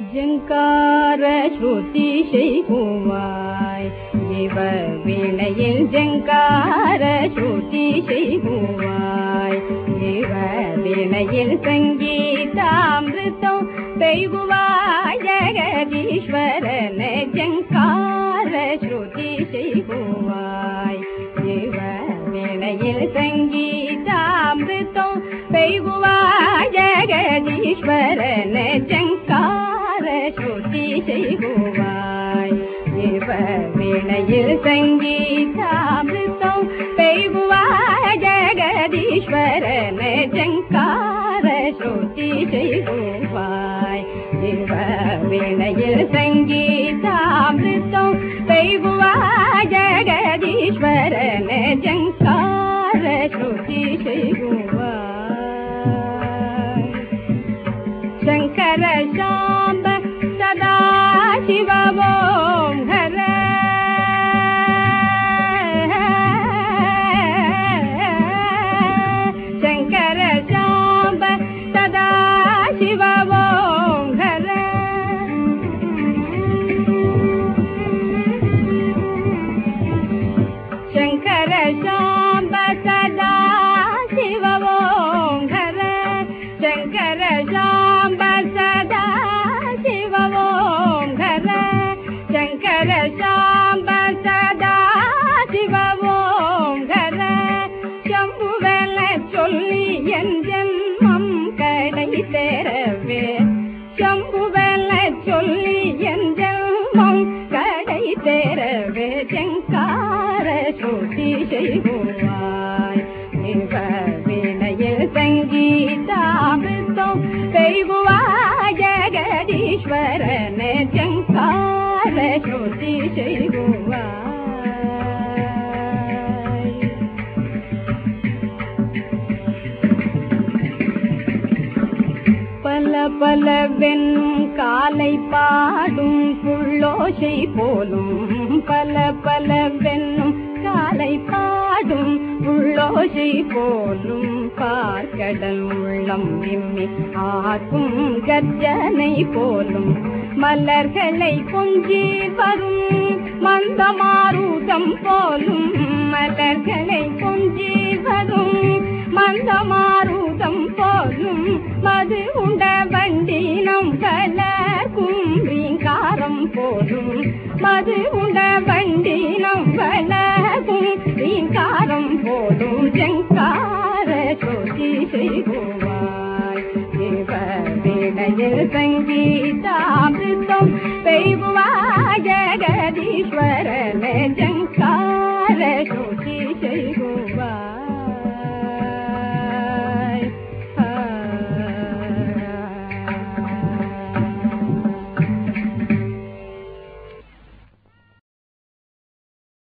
ஜங்கார ஸ்ருதி செய்குவாய் ஜீவ வீணையில் ஜங்கார ஸ்ருதி செய்குவாய் ஜீவ வீணையில் சங்கீதாமிருதம் பெய்குவாய் ஜெகதீஸ்வரன ஜங்கார ஸ்ருதி செய்குவாய் ஜீவ வீணையில் சங்கீதாமிருதம் பெய்குவாய் ஜெகதீஸ்வரன ஜங்கார ஸ்ருதி செய்குவாய் ஜீவ வீணையில் சங்கீதாமிருதம் பெய்குவாய் ஜெகதீஸ்வரன ஜங்கார ஸ்ருதி செய்குவாய் ஜீவ வீணையில் சங்கீதாமிருதம் பெய்குவாய் ஜெகதீஸ்வரன ஜங்கார ஸ்ருதி செய்குவாய் शङ्कर शाम्ब सदा शिवों हर शङ्कर शाम्ब सदा शिवों हर शङ्कर शाम्ब सदा शिवों हर शङ्कर शाम्ब सदा शिवों हर शङ्कर शाम्ब सदा शिवों हर शम्भुवल சொல்லி என் ஜன்மம் கடை தேரவே शम्भुवल சொல்லி என் ஜன்மம் கடை தேரவே சங்கார சுட்டி செய்வாய் இவ வினையில் சங்கீதாமிருத்தம் பெய்குவாய் ஜெகதீஸ்வரன சங்கார சுட்டி செய்வாய் பல பல வெண்ணும் காலை பாடும் புள்ளோசை போலும் பல பல வெண்ணும் காலை பாடும் புள்ளோசை போலும் பார்க்கடல் உள்ளம் விம்மி ஆக்கும் கர்ஜனை போலும் மலர்களை கொஞ்சி வரும் மந்தமாருதம் போலும் மலர்களை கொஞ்சி வரும் மந்தமாருதம் போலும் மது உண்ட வண்டினம் பல கும்பிங்காரம் போலும் மது உண்ட வண்டினம் பல கும்பிங்காரம் போலும் ஜங்கார சோதி செய்குவாய் தேவ வேளையில் சங்கீதாமிருத்தம் பெய்குவாய் ஜெகதீஸ்வரன ஜங்கார சோதி